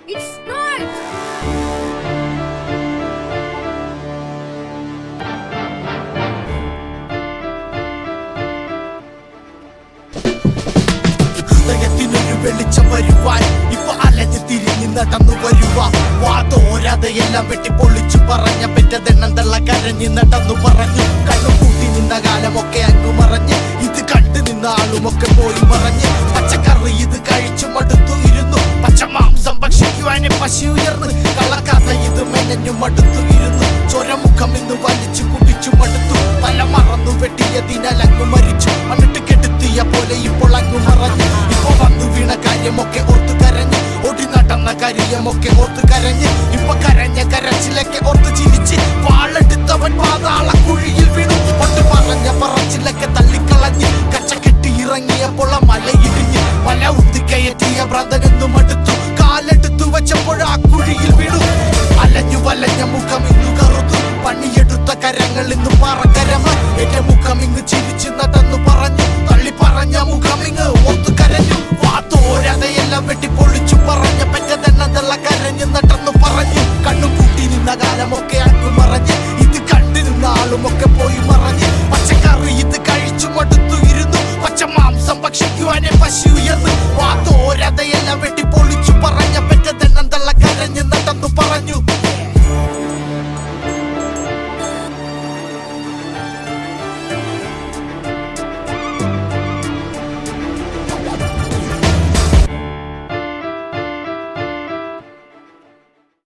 It's not. ഹൃദയത്തിനൊരു വെളിച്ചം വരുവാൻ ഇപ്പൊ അലഞ്ഞു തിരിഞ്ഞു നടന്നു വരുവാ വാതോരാതെ എല്ലാം വെട്ടി പൊളിച്ചു പറഞ്ഞ പെറ്റതെണ്ണം തള്ള കരഞ്ഞു നടന്നു പറഞ്ഞു കണ്ണു കൂട്ടി നിന്ന കാലമൊക്കെ അങ്ങു മറഞ്ഞ് ഇത് കണ്ടു നിന്ന ആളുമൊക്കെ പോയി മറഞ്ഞ് പച്ചക്കറി ഇത് കഴിച്ചു മടുത്തു ഇരുന്നു പച്ചമാംസം ഭക്ഷിക്കുവാന് പശു ഉയർന്ന് കള്ളക്കാത്ത ഇത് മെനഞ്ഞു മടുത്തു ഇരുന്നു ചൊരമുഖം ഇന്ന് വലിച്ചു കുടിച്ചു മടുത്തു തല മറന്നു വെട്ടിയതിനാൽ അങ്ങു മരിച്ചു എന്നിട്ട് കെടുത്തിയ പോലെ ഇപ്പോൾ അങ്ങു മറഞ്ഞു ഇപ്പൊ വന്നു വീണ കാര്യമൊക്കെ ഓർത്തു കരഞ്ഞ് ഓടി നടന്ന കാര്യമൊക്കെ ഓർത്ത് കരഞ്ഞ് ഇപ്പൊ കരഞ്ഞ കരച്ചിലൊക്കെ ഓർത്ത് ചിരിച്ച് വാളെടുത്തവൻ പാതാള കുഴിയിൽ വീണു കൊണ്ട് പറഞ്ഞ പറച്ചിലൊക്കെ തള്ളിക്കളഞ്ഞ് കച്ച കെട്ടി ഇറങ്ങിയപ്പോൾ ആ മലയിടിഞ്ഞ് മല ഉത്തിക്കയറ്റിയ ഭ്രതനെന്നും അടുത്തു കാലെടുത്തു വെച്ചപ്പോൾ ആ കുഴിയിൽ വീണു അലഞ്ഞു വലഞ്ഞ മുഖം ഇന്നു കറുത്തു പണിയെടുത്ത കരങ്ങൾ ഇന്ന് പാറക്കരമ എന്റെ മുഖം ഇങ്ങ് ചി